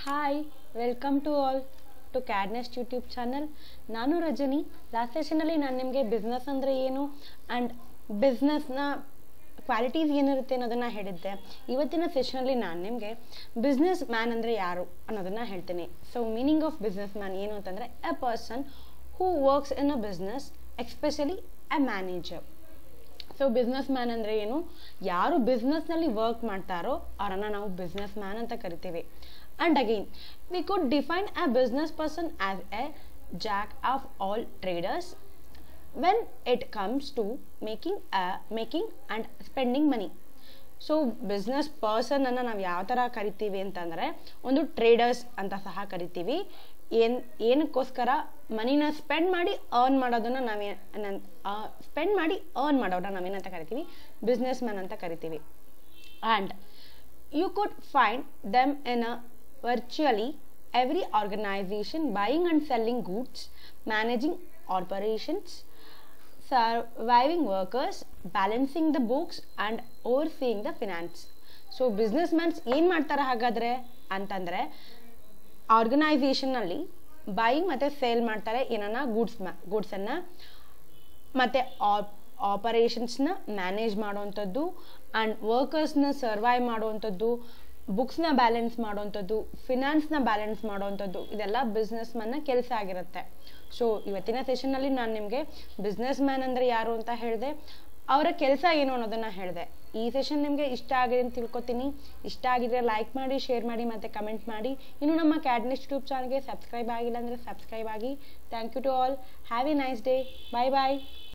hi welcome to all to Cadnest YouTube channel ನಾನು Rajani last ಸೆಷನಲ್ಲಿ ನಾನು ನಿಮಗೆ ಬಿಸ್ನೆಸ್ ಅಂದರೆ ಏನು ಆ್ಯಂಡ್ ಬಿಸ್ನೆಸ್ನ ಕ್ವಾಲಿಟೀಸ್ ಏನಿರುತ್ತೆ ಅನ್ನೋದನ್ನು ಹೇಳಿದ್ದೆ ಇವತ್ತಿನ ಸೆಷನಲ್ಲಿ ನಾನು ನಿಮಗೆ ಬಿಸ್ನೆಸ್ ಮ್ಯಾನ್ ಅಂದರೆ ಯಾರು ಅನ್ನೋದನ್ನು ಹೇಳ್ತೀನಿ so meaning of business man ಏನು ಅಂತಂದರೆ a person who works in a business especially a manager so business man ಅಂದರೆ ಏನು ಯಾರು ಬಿಸ್ನೆಸ್ನಲ್ಲಿ ವರ್ಕ್ ಮಾಡ್ತಾರೋ ಅವರನ್ನು ನಾವು ಬಿಸ್ನೆಸ್ ಮ್ಯಾನ್ ಅಂತ ಕರಿತೀವಿ and again we could define a business person as a jack of all traders when it comes to making making and spending money so business ಪರ್ಸನನ್ನು ನಾವು ಯಾವ ಥರ ಕರಿತೀವಿ ಅಂತಂದರೆ ಒಂದು ಟ್ರೇಡರ್ಸ್ ಅಂತ ಸಹ ಕರಿತೀವಿ ಏನ್ ಏನಕ್ಕೋಸ್ಕರ ಮನಿನ ಸ್ಪೆಂಡ್ ಮಾಡಿ ಅರ್ನ್ ಮಾಡೋದನ್ನ ನಾವೇ ಸ್ಪೆಂಡ್ ಮಾಡಿ ಅರ್ನ್ ಮಾಡೋರನ್ನ ನಾವೇನಂತ ಕರಿತೀವಿ ಬಿಸ್ನೆಸ್ ಮ್ಯಾನ್ ಅಂತ ಕರಿತೀವಿ and you could find them in a virtually every organisation buying and selling goods managing operations surviving workers balancing the books and overseeing the finance so business mans ಏನು ಮಾಡ್ತಾರೆ ಹಾಗಾದರೆ ಅಂತಂದರೆ ಆರ್ಗನೈಸೇಷನ್ನಲ್ಲಿ buying ಮತ್ತು sale ಮಾಡ್ತಾರೆ ಏನನ್ನ goods ಗೂಡ್ಸನ್ನು ಮತ್ತು ಆಪರೇಷನ್ಸ್ನ ಮ್ಯಾನೇಜ್ ಮಾಡೋವಂಥದ್ದು ಆ್ಯಂಡ್ ವರ್ಕರ್ಸ್ನ ಸರ್ವೈವ್ ಮಾಡುವಂಥದ್ದು ಬುಕ್ಸ್ನ ಬ್ಯಾಲೆನ್ಸ್ ಮಾಡುವಂಥದ್ದು ಫಿನಾನ್ಸ್ನ ಬ್ಯಾಲೆನ್ಸ್ ಮಾಡುವಂಥದ್ದು ಇದೆಲ್ಲ ಬಿಸ್ನೆಸ್ ಮ್ಯಾನ್ನ ಕೆಲಸ ಆಗಿರುತ್ತೆ ಸೊ ಇವತ್ತಿನ ಸೆಷನ್ನಲ್ಲಿ ನಾನು ನಿಮಗೆ ಬಿಸ್ನೆಸ್ ಮ್ಯಾನ್ ಅಂದರೆ ಯಾರು ಅಂತ ಹೇಳಿದೆ ಅವರ ಕೆಲಸ ಏನು ಅನ್ನೋದನ್ನು ಹೇಳಿದೆ ಈ ಸೆಷನ್ ನಿಮಗೆ ಇಷ್ಟ ಆಗಿದೆ ಅಂತ ತಿಳ್ಕೊತೀನಿ ಇಷ್ಟ ಆಗಿದ್ರೆ ಲೈಕ್ ಮಾಡಿ ಶೇರ್ ಮಾಡಿ ಮತ್ತು ಕಮೆಂಟ್ ಮಾಡಿ ಇನ್ನು ನಮ್ಮ ಕ್ಯಾಡ್ನೆಸ್ಟ್ ಯೂಟ್ಯೂಬ್ ಚಾನಲ್ಗೆ ಸಬ್ಸ್ಕ್ರೈಬ್ ಆಗಿಲ್ಲ ಅಂದರೆ ಸಬ್ಸ್ಕ್ರೈಬ್ ಆಗಿ thank you to all have a nice day bye bye